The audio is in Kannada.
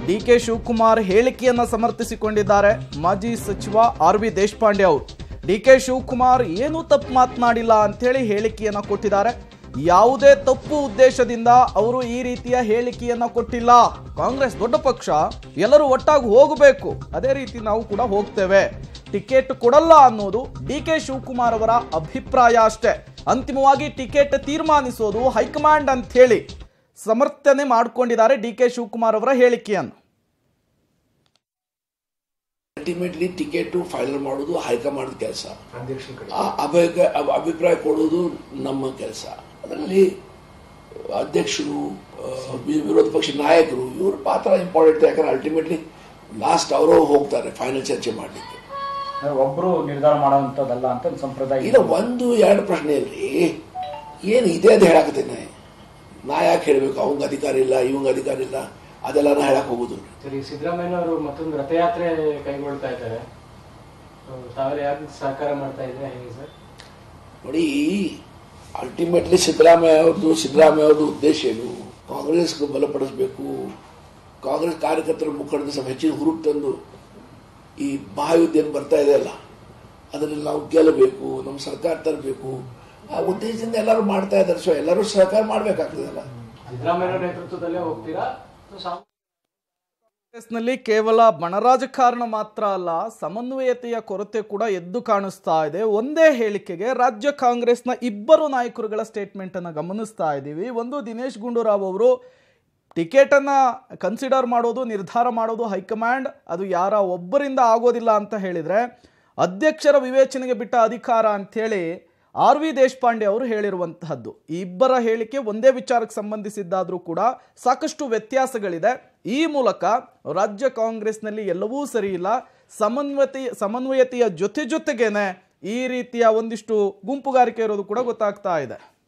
ಡಿ ಕೆ ಶಿವಕುಮಾರ್ ಹೇಳಿಕೆಯನ್ನ ಸಮರ್ಥಿಸಿಕೊಂಡಿದ್ದಾರೆ ಮಾಜಿ ಸಚಿವ ಆರ್ ವಿ ದೇಶಪಾಂಡೆ ಅವರು ಡಿ ಕೆ ಶಿವಕುಮಾರ್ ಏನೂ ತಪ್ಪು ಮಾತನಾಡಿಲ್ಲ ಅಂತೇಳಿ ಹೇಳಿಕೆಯನ್ನ ಕೊಟ್ಟಿದ್ದಾರೆ ಯಾವುದೇ ತಪ್ಪು ಉದ್ದೇಶದಿಂದ ಅವರು ಈ ರೀತಿಯ ಹೇಳಿಕೆಯನ್ನ ಕೊಟ್ಟಿಲ್ಲ ಕಾಂಗ್ರೆಸ್ ದೊಡ್ಡ ಪಕ್ಷ ಎಲ್ಲರೂ ಒಟ್ಟಾಗಿ ಹೋಗಬೇಕು ಅದೇ ರೀತಿ ನಾವು ಕೂಡ ಹೋಗ್ತೇವೆ ಟಿಕೆಟ್ ಕೊಡಲ್ಲ ಅನ್ನೋದು ಡಿ ಕೆ ಶಿವಕುಮಾರ್ ಅವರ ಅಭಿಪ್ರಾಯ ಅಷ್ಟೇ ಅಂತಿಮವಾಗಿ ಟಿಕೆಟ್ ತೀರ್ಮಾನಿಸೋದು ಹೈಕಮಾಂಡ್ ಅಂತ ಹೇಳಿ ಸಮರ್ಥನೆ ಮಾಡಿಕೊಂಡಿದ್ದಾರೆ ಡಿ ಕೆ ಶಿವಕುಮಾರ್ ಅವರ ಹೇಳಿಕೆಯನ್ನು ಅಲ್ಟಿಮೇಟ್ಲಿ ಟಿಕೆಟ್ ಫೈನಲ್ ಮಾಡೋದು ಹೈಕಮಾಂಡ್ ಕೆಲಸ ಅಧ್ಯಕ್ಷರ ಕಡೆ ಅಭಿಪ್ರಾಯ ಕೊಡೋದು ನಮ್ಮ ಕೆಲಸ ಅದರಲ್ಲಿ ಅಧ್ಯಕ್ಷರು ಆ, ವಿ- ವಿರೋಧ ಪಕ್ಷ ನಾಯಕರು ಇವ್ರ ಪಾತ್ರ ಇಂಪಾರ್ಟೆಂಟ್ ಯಾಕಂದ್ರೆ ಅಲ್ಟಿಮೇಟ್ಲಿ ಲಾಸ್ಟ್ ಅವರು ಹೋಗ್ತಾರೆ ಫೈನಲ್ ಚರ್ಚೆ ಮಾಡಲಿಕ್ಕೆ ಅಂದ್ರೆ ಒಬ್ರು ನಿರ್ಧಾರ ಮಾಡುವಂತದ್ದಲ್ಲ ಅಂತ ಒಂದು ಸಂಪ್ರದಾಯ ಇಲ್ಲ ಒಂದು ಎರಡು ಪ್ರಶ್ನೆ ಇಲ್ರಿ ಏನು ಇದೆ ಅದು ಹೇಳಾಕತ್ತೇನೆ ನಾ ಯಾಕೆ ಹೇಳಬೇಕು ಅವಂಗ ಅಧಿಕಾರ ಇಲ್ಲ ಇವಂಗ ಅಧಿಕಾರ ಇಲ್ಲ ಅದೆಲ್ಲ ನಾ ಹೇಳಕ್ ಹೋಗುದು ಸರಿ ಸಿದ್ದರಾಮಯ್ಯ ಅವರು ಮತ್ತೊಂದು ರಥಯಾತ್ರೆ ಕೈಗೊಳ್ತಾ ಇದ್ದಾರೆ ಸೊ, ತಾವೆಲ್ಲ ಯಾಕೆ ಸಹಕಾರ ಮಾಡ್ತಾ ಇದ್ರೆ ಹೇಗೆ ಸರ್ ನೋಡಿ ಅಲ್ಟಿಮೇಟ್ಲಿ ಸಿದ್ದರಾಮಯ್ಯ ಅವ್ರದ್ದು ಸಿದ್ದರಾಮಯ್ಯ ಅವ್ರದ್ದು ಉದ್ದೇಶ ಏನು ಕಾಂಗ್ರೆಸ್ಗೆ ಬಲಪಡಿಸಬೇಕು ಕಾಂಗ್ರೆಸ್ ಕಾರ್ಯಕರ್ತರ ಮುಖಂಡರ ಸ್ವಲ್ಪ ಹೆಚ್ಚಿನ ಹುರುಪು ತಂದು ಈ ಮಹಾಯುದ್ಧ ಏನು ಬರ್ತಾ ಇದೆ ಅಲ್ಲ ಅದರಲ್ಲಿ ನಾವು ಗೆಲ್ಲಬೇಕು ನಮ್ಮ ಸರ್ಕಾರ ತರಬೇಕು ಆ ಉದ್ದೇಶದಿಂದ ಎಲ್ಲರೂ ಮಾಡ್ತಾ ಇದ್ದಾರೆ ಸೊ ಎಲ್ಲರೂ ಸಹಕಾರ ಮಾಡಬೇಕಾಗ್ತದಲ್ಲ ಸಿದ್ದರಾಮಯ್ಯ ಅವರ ನೇತೃತ್ವದಲ್ಲೇ ಹೋಗ್ತೀರಾ ಅಥವಾ ಸಾಮ್- ಕಾಂಗ್ರೆಸ್ನಲ್ಲಿ ಕೇವಲ ಬಣರಾಜಕಾರಣ ಮಾತ್ರ ಅಲ್ಲ ಸಮನ್ವಯತೆಯ ಕೊರತೆ ಕೂಡ ಎದ್ದು ಕಾಣಿಸ್ತಾ ಇದೆ ಒಂದೇ ಹೇಳಿಕೆಗೆ ರಾಜ್ಯ ಕಾಂಗ್ರೆಸ್ನ ಇಬ್ಬರು ನಾಯಕರುಗಳ ಸ್ಟೇಟ್ಮೆಂಟ್ ಅನ್ನು ಗಮನಿಸ್ತಾ ಇದ್ದೀವಿ ಒಂದು ದಿನೇಶ್ ಗುಂಡೂರಾವ್ ಅವರು ಟಿಕೆಟ್ ಅನ್ನ ಕನ್ಸಿಡರ್ ಮಾಡೋದು ನಿರ್ಧಾರ ಮಾಡೋದು ಹೈಕಮಾಂಡ್ ಅದು ಯಾರ ಒಬ್ಬರಿಂದ ಆಗೋದಿಲ್ಲ ಅಂತ ಹೇಳಿದ್ರೆ ಅಧ್ಯಕ್ಷರ ವಿವೇಚನೆಗೆ ಬಿಟ್ಟ ಅಧಿಕಾರ ಅಂಥೇಳಿ ಆರ್ ವಿ ದೇಶಪಾಂಡೆ ಅವರು ಹೇಳಿರುವಂತಹದ್ದು ಈ ಇಬ್ಬರ ಹೇಳಿಕೆ ಒಂದೇ ವಿಚಾರಕ್ಕೆ ಸಂಬಂಧಿಸಿದ್ದಾದರೂ ಕೂಡ ಸಾಕಷ್ಟು ವ್ಯತ್ಯಾಸಗಳಿದೆ ಈ ಮೂಲಕ ರಾಜ್ಯ ಕಾಂಗ್ರೆಸ್ನಲ್ಲಿ ಎಲ್ಲವೂ ಸರಿ ಇಲ್ಲ ಸಮನ್ವಯತೆ ಸಮನ್ವಯತೆಯ ಜೊತೆ ಜೊತೆಗೇನೆ ಈ ರೀತಿಯ ಒಂದಿಷ್ಟು ಗುಂಪುಗಾರಿಕೆ ಇರೋದು ಕೂಡ ಗೊತ್ತಾಗ್ತಾ ಇದೆ